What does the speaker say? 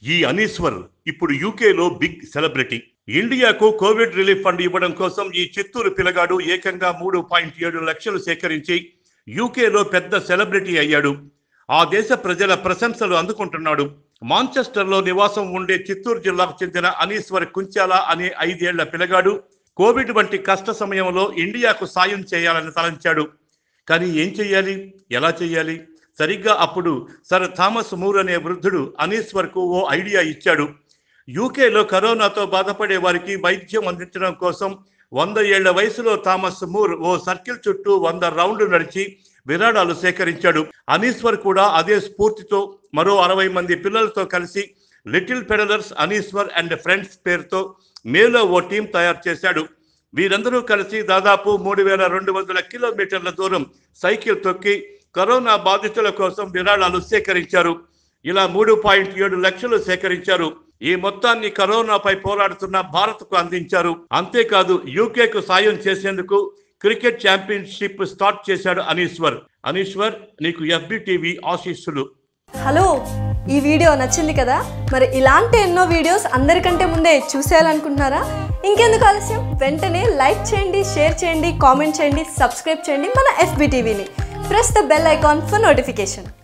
ఈ అనీశ్వర్ ఇప్పుడు యూకేలో బిగ్ సెలబ్రిటీ ఇండియాకు కోవిడ్ రిలీఫ్ ఫండ్ ఇవ్వడం కోసం ఈ చిత్తూరు పిల్లగాడు ఏకంగా మూడు పాయింట్ ఏడు లక్షలు సేకరించి యూకేలో పెద్ద సెలబ్రిటీ అయ్యాడు ఆ దేశ ప్రజల ప్రశంసలు అందుకుంటున్నాడు మాంచెస్టర్లో నివాసం ఉండే చిత్తూరు జిల్లాకు చెందిన అనీశ్వర్ కుంచాల అనే ఐదేళ్ల పిల్లగాడు కోవిడ్ వంటి కష్ట సమయంలో ఇండియాకు సాయం చేయాలని తలంచాడు కానీ ఏం చెయ్యాలి ఎలా చెయ్యాలి సరిగ్గా అప్పుడు సర్ థామస్ మూర్ అనే వృద్ధుడు అనీశ్వర్కు ఓ ఐడియా ఇచ్చాడు యూకేలో కరోనాతో బాధపడే వారికి వైద్యం అందించడం కోసం వంద ఏళ్ల వయసులో థామస్ మూర్ ఓ సర్కిల్ చుట్టూ వంద రౌండ్లు నడిచి విరాళాలు సేకరించాడు అనీశ్వర్ కూడా అదే స్ఫూర్తితో మరో అరవై మంది పిల్లలతో కలిసి little pedalers Aneeshwar and friends పేరుతో మేలో ఓ టీం తయారు చేశాడు వీరందరూ కలిసి దాదాపు మూడు వేల రెండు వందల కిలోమీటర్ల దూరం సైకిల్ తొక్కి కరోనా బాధితుల కోసం విరాళాలు సేకరించారు ఇలా మూడు పాయింట్ ఏడు లక్షలు సేకరించారు ఈ మొత్తాన్ని కరోనాపై పోరాడుతున్న భారత్కు అందించారు అంతేకాదు యూకేకు సాయం చేసేందుకు క్రికెట్ ఛాంపియన్షిప్ స్టార్ట్ చేశాడు అనీశ్వర్ అనీశ్వర్ నీకు ఎఫ్బి టీవీ ఆశీస్సులు హలో ఈ వీడియో నచ్చింది కదా మరి ఇలాంటి ఎన్నో వీడియోస్ అందరికంటే ముందే చూసేయాలనుకుంటున్నారా ఇంకెందుకు ఆలస్యం వెంటనే లైక్ చేయండి షేర్ చేయండి కామెంట్ చేయండి సబ్స్క్రైబ్ చేయండి మన ఎఫ్బి టీవీని press the bell icon for notification